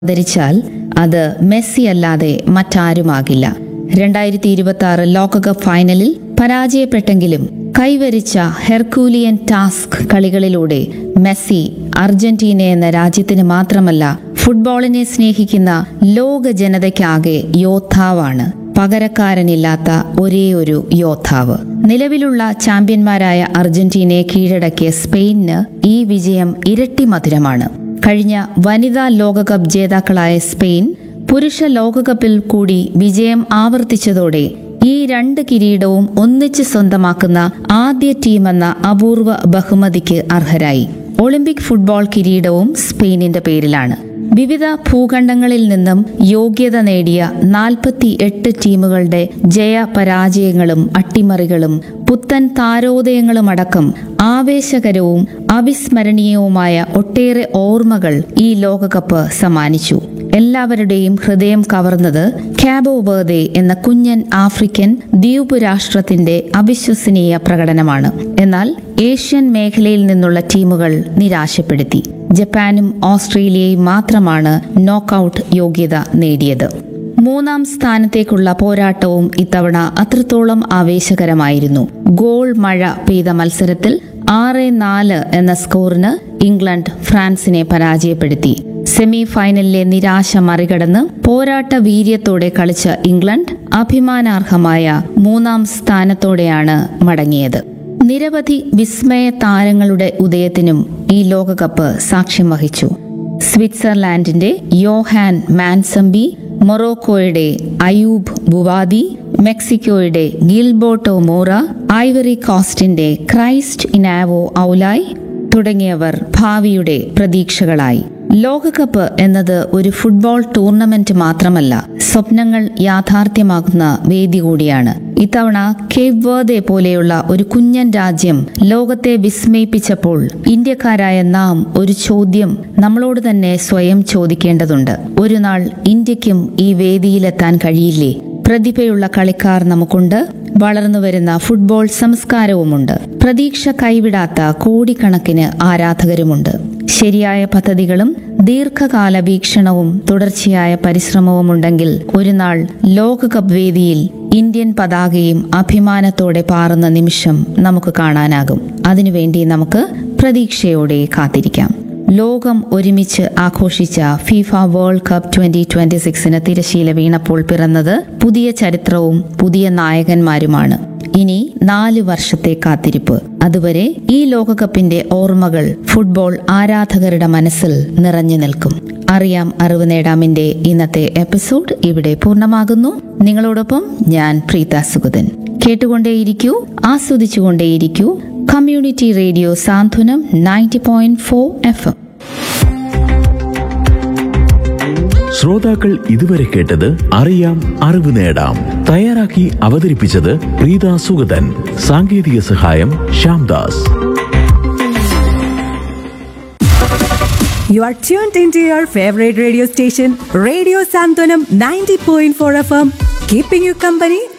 ധരിച്ചാൽ അത് മെസ്സി അല്ലാതെ മറ്റാരുമാകില്ല രണ്ടായിരത്തി ഇരുപത്തി ആറ് ലോകകപ്പ് ഫൈനലിൽ പരാജയപ്പെട്ടെങ്കിലും കൈവരിച്ച ഹെർക്കൂലിയൻ ടാസ്ക് കളികളിലൂടെ മെസ്സി അർജന്റീന എന്ന രാജ്യത്തിന് മാത്രമല്ല ഫുട്ബോളിനെ സ്നേഹിക്കുന്ന ലോക ജനതയ്ക്കാകെ യോദ്ധാവാണ് പകരക്കാരനില്ലാത്ത ഒരേയൊരു യോദ്ധാവ് നിലവിലുള്ള ചാമ്പ്യന്മാരായ അർജന്റീനയെ കീഴടക്കിയ സ്പെയിനിന് ഈ വിജയം ഇരട്ടി മധുരമാണ് കഴിഞ്ഞ വനിതാ ലോകകപ്പ് ജേതാക്കളായ സ്പെയിൻ പുരുഷ ലോകകപ്പിൽ കൂടി വിജയം ആവർത്തിച്ചതോടെ ഈ രണ്ട് കിരീടവും ഒന്നിച്ച് സ്വന്തമാക്കുന്ന ആദ്യ ടീമെന്ന അപൂർവ ബഹുമതിക്ക് അർഹരായി ഒളിമ്പിക് ഫുട്ബോൾ കിരീടവും സ്പെയിനിന്റെ പേരിലാണ് വിവിധ ഭൂഖണ്ഡങ്ങളിൽ നിന്നും യോഗ്യത നേടിയ നാൽപ്പത്തി എട്ട് ടീമുകളുടെ ജയ പരാജയങ്ങളും അട്ടിമറികളും പുത്തൻ താരോദയങ്ങളുമടക്കം ആവേശകരവും അവിസ്മരണീയവുമായ ഒട്ടേറെ ഓർമ്മകൾ ഈ ലോകകപ്പ് സമ്മാനിച്ചു എല്ലാവരുടെയും ഹൃദയം കവർന്നത് കാബോ വേർദെ എന്ന കുഞ്ഞൻ ആഫ്രിക്കൻ ദ്വീപ് രാഷ്ട്രത്തിന്റെ അവിശ്വസനീയ പ്രകടനമാണ് എന്നാൽ ഏഷ്യൻ മേഖലയിൽ നിന്നുള്ള ടീമുകൾ നിരാശപ്പെടുത്തി ജപ്പാനും ഓസ്ട്രേലിയയും മാത്രമാണ് നോക്കൌട്ട് യോഗ്യത നേടിയത് മൂന്നാം സ്ഥാനത്തേക്കുള്ള പോരാട്ടവും ഇത്തവണ അത്രത്തോളം ആവേശകരമായിരുന്നു ഗോൾ മഴ പെയ്ത മത്സരത്തിൽ ആറ് നാല് എന്ന സ്കോറിന് ഇംഗ്ലണ്ട് ഫ്രാൻസിനെ പരാജയപ്പെടുത്തി സെമി ഫൈനലിലെ നിരാശ മറികടന്ന് പോരാട്ട വീര്യത്തോടെ കളിച്ച ഇംഗ്ലണ്ട് അഭിമാനാർഹമായ മൂന്നാം സ്ഥാനത്തോടെയാണ് മടങ്ങിയത് നിരവധി വിസ്മയ താരങ്ങളുടെ ഉദയത്തിനും ഈ ലോകകപ്പ് സാക്ഷ്യം വഹിച്ചു സ്വിറ്റ്സർലാൻഡിന്റെ യോഹാൻ മാൻസംബി മൊറോക്കോയുടെ അയൂബ് ബുവാദി മെക്സിക്കോയുടെ ഗിൽബോട്ടോ മോറ ഐവറി കോസ്റ്റിന്റെ ക്രൈസ്റ്റ് ഇനാവോ ഔലായ് തുടങ്ങിയവർ ഭാവിയുടെ പ്രതീക്ഷകളായി ലോകകപ്പ് എന്നത് ഒരു ഫുട്ബോൾ ടൂർണമെന്റ് മാത്രമല്ല സ്വപ്നങ്ങൾ യാഥാർത്ഥ്യമാകുന്ന വേദി കൂടിയാണ് ഇത്തവണ കേപ്പ് വേർദെ പോലെയുള്ള ഒരു കുഞ്ഞൻ രാജ്യം ലോകത്തെ വിസ്മയിപ്പിച്ചപ്പോൾ ഇന്ത്യക്കാരായ നാം ഒരു ചോദ്യം നമ്മളോട് തന്നെ സ്വയം ചോദിക്കേണ്ടതുണ്ട് ഒരു നാൾ ഇന്ത്യക്കും ഈ വേദിയിലെത്താൻ കഴിയില്ലേ പ്രതിഭയുള്ള കളിക്കാർ നമുക്കുണ്ട് വളർന്നുവരുന്ന ഫുട്ബോൾ സംസ്കാരവുമുണ്ട് പ്രതീക്ഷ കൈവിടാത്ത കോടിക്കണക്കിന് ആരാധകരുമുണ്ട് ശരിയായ പദ്ധതികളും ദീർഘകാല വീക്ഷണവും തുടർച്ചയായ പരിശ്രമവും ഉണ്ടെങ്കിൽ ഒരു നാൾ ലോകകപ്പ് വേദിയിൽ ഇന്ത്യൻ പതാകയും അഭിമാനത്തോടെ പാറുന്ന നിമിഷം നമുക്ക് കാണാനാകും അതിനുവേണ്ടി നമുക്ക് പ്രതീക്ഷയോടെ കാത്തിരിക്കാം ലോകം ഒരുമിച്ച് ആഘോഷിച്ച FIFA world cup twenty twenty സിക്സിന് തിരശീല വീണപ്പോൾ പിറന്നത് പുതിയ ചരിത്രവും പുതിയ നായകന്മാരുമാണ് ഇനി നാല് വർഷത്തെ കാത്തിരിപ്പ് അതുവരെ ഈ ലോകകപ്പിന്റെ ഓർമ്മകൾ ഫുട്ബോൾ ആരാധകരുടെ മനസ്സിൽ നിറഞ്ഞു നിൽക്കും അറിയാം അറിവ് നേടാമിന്റെ ഇന്നത്തെ എപ്പിസോഡ് ഇവിടെ പൂർണ്ണമാകുന്നു നിങ്ങളോടൊപ്പം ഞാൻ പ്രീത സുഗതൻ കേട്ടുകൊണ്ടേയിരിക്കൂ ആസ്വദിച്ചുകൊണ്ടേയിരിക്കൂ community radio Santhwanam ninety point four F M ശ്രോതാക്കൾ ഇതുവരെ കേട്ടത് അറിയാം അറിവ് നേടാം തയ്യാറാക്കി അവതരിപ്പിച്ചത് പ്രീത സുഗതൻ സാങ്കേതിക സഹായം Shyamdas You are tuned into your favorite radio station, Radio Santonam 90.4 FM, keeping you company